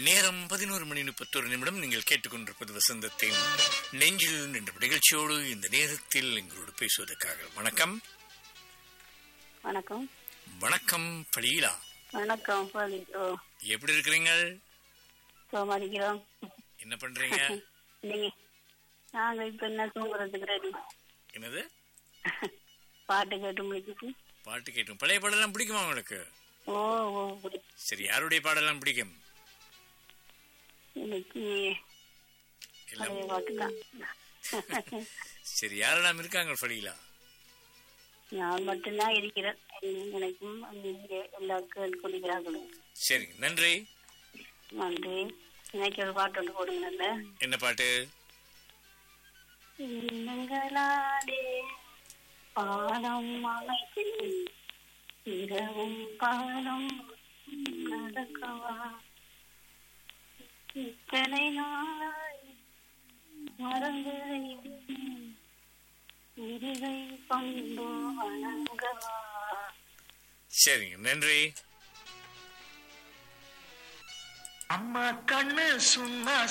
நேரம் பதினோரு மணி முப்பத்தொரு நிமிடம் நீங்கள் கேட்டுக்கொண்டிருப்பது வசந்தத்தின் நெஞ்சில் என்ற நிகழ்ச்சியோடு இந்த நேரத்தில் எங்களோடு பேசுவதற்காக வணக்கம் வணக்கம் வணக்கம் பலீலா வணக்கம் பாலிட்டோ எப்படி இருக்கிறீங்க சோமாரிக்கிறோம் என்ன பண்றீங்க நீங்க நாங்க இப்ப என்ன தூங்குறதுக்கு ரெடி என்னது பாட்டு கேட்டு முடிச்சிட்டு பாட்டு கேட்டும் பழைய பாடலாம் பிடிக்குமா உங்களுக்கு ஓ ஓ புடி சரி யாருடைய பாடலாம் பிடிக்கும் இன்னைக்கு எல்லாம் பழைய பாட்டு தான் சரி யாரெல்லாம் இருக்காங்க பலீலா நான் மட்டும்தான் இருக்கிறேன் எனக்கும் இங்க எல்லாருக்கும் குடிக்கிறார்களும் சரி நன்றி நன்றி இன்னைக்கு ஒரு பாட்டு ஒன்று போடுங்க நல்ல என்ன பாட்டு எண்ணங்களாலே பாலம் அமைத்து இரவும் பாலம் நடக்கவா இத்தனை நாளாய் மறந்து இருகை கொண்டு வணங்கவா சரிங்க நன்றி அம்மா கண்ணு சும்மா